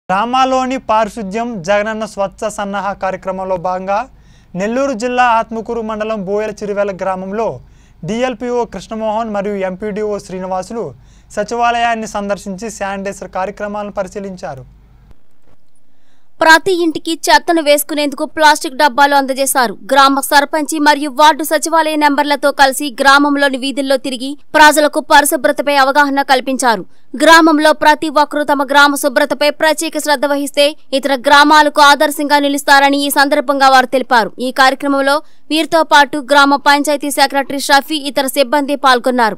గ్రామాల్లోని పారిశుద్ధ్యం జగనన్న స్వచ్ఛ సన్నాహ కార్యక్రమంలో భాగంగా నెల్లూరు జిల్లా ఆత్మకూరు మండలం బోయల చిరువెల గ్రామంలో డిఎల్పిఓ కృష్ణమోహన్ మరియు ఎంపీడీఓ శ్రీనివాసులు సచివాలయాన్ని సందర్శించి శానిటైజర్ కార్యక్రమాలను పరిశీలించారు ప్రతి ఇంటికి చెత్తను వేసుకునేందుకు ప్లాస్టిక్ డబ్బాలు అందజేశారు గ్రామ సర్పంచి మరియు వార్డు సచివాలయ నెంబర్లతో కలిసి గ్రామంలోని వీధుల్లో తిరిగి ప్రజలకు పరిశుభ్రతపై అవగాహన కల్పించారు గ్రామంలో ప్రతి ఒక్కరూ తమ గ్రామ శుభ్రతపై ప్రత్యేక శ్రద్ధ వహిస్తే ఇతర గ్రామాలకు ఆదర్శంగా నిలుస్తారని ఈ సందర్భంగా వారు తెలిపారు ఈ కార్యక్రమంలో వీరితో పాటు గ్రామ పంచాయతీ సెక్రటరీ షఫీ ఇతర సిబ్బంది పాల్గొన్నారు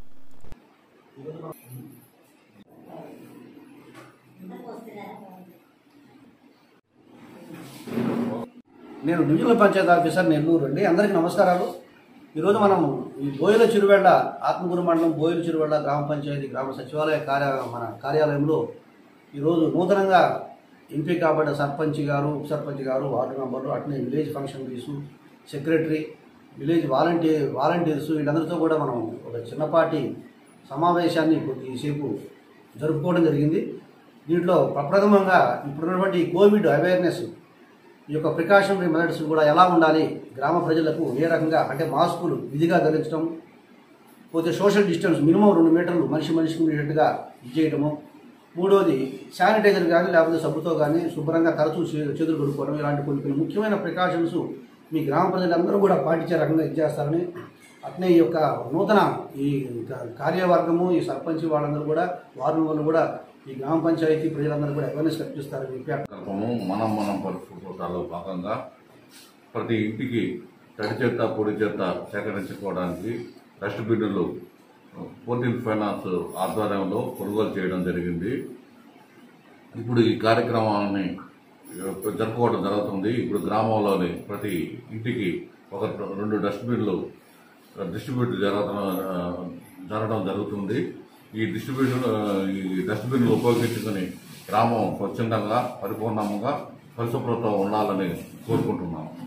నేను డివిజనల్ పంచాయతీ ఆఫీసర్ నెల్లూరు అండి అందరికీ నమస్కారాలు ఈరోజు మనం ఈ బోయల చిరువెళ్ళ ఆత్మగురు మండలం బోయల చిరువెళ్ళ గ్రామ పంచాయతీ గ్రామ సచివాలయ కార్య మన కార్యాలయంలో ఈరోజు నూతనంగా ఎంపీ కాబడ్డ సర్పంచ్ గారు ఉప సర్పంచ్ గారు వార్డు మెంబర్లు అట్నే విలేజ్ ఫంక్షన్ బీసు సెక్రటరీ విలేజ్ వాలంటీర్ వాలంటీర్స్ వీళ్ళందరితో కూడా మనం ఒక చిన్నపాటి సమావేశాన్ని కొద్దిసేపు జరుపుకోవడం జరిగింది దీంట్లో ప్రప్రథమంగా ఇప్పుడున్నటువంటి ఈ కోవిడ్ అవేర్నెస్ ఈ యొక్క ప్రికాషనరీ మెథడ్స్ కూడా ఎలా ఉండాలి గ్రామ ప్రజలకు ఏ రకంగా అంటే మాస్కులు విధిగా ధరించడం పోతే సోషల్ డిస్టెన్స్ మినిమం రెండు మీటర్లు మనిషి మనిషికి ఉండేటట్టుగా ఇది చేయడము మూడోది శానిటైజర్ కానీ లేకపోతే సబ్బుతో కానీ శుభ్రంగా తరచూ చే- చేతులు కడుక్కోవడం ఇలాంటి కొన్ని కొన్ని ముఖ్యమైన ప్రికాషన్స్ మీ గ్రామ ప్రజలందరూ కూడా పాటించే రకంగా ఇచ్చేస్తారని అట్నే ఈ యొక్క నూతన ఈ కా- కార్యవర్గము ఈ సర్పంచ్ వాళ్ళందరూ కూడా వార్డు వాళ్ళు కూడా ఈ గ్రామ పంచాయతీ ప్రజలందరూ కూడా అవేర్నెస్ కల్పిస్తారని చెప్పి కార్యక్రమము మనం మనం పరిశుభ్రతలో భాగంగా ప్రతి ఇంటికి తడి చెత్త పొడి చెత్త సేకరించుకోవడానికి డస్ట్బిన్నులు ఫోర్టీన్ ఫైనాన్స్ ఆధ్వర్యంలో కొనుగోలు చేయడం జరిగింది ఇప్పుడు ఈ కార్యక్రమాన్ని జరుపుకోవడం జరుగుతుంది ఇప్పుడు గ్రామంలోని ప్రతి ఇంటికి ఒక రెండు డస్ట్బిన్లు డిస్ట్రిబ్యూట్ జరగడం జరగడం జరుగుతుంది ఈ డిస్ట్రిబ్యూషన్ ఈ డస్ట్బిన్లు ఉపయోగించుకొని గ్రామం స్వచ్ఛందంగా పరిపూర్ణంగా పరిశుభ్రత ఉండాలని కోరుకుంటున్నాము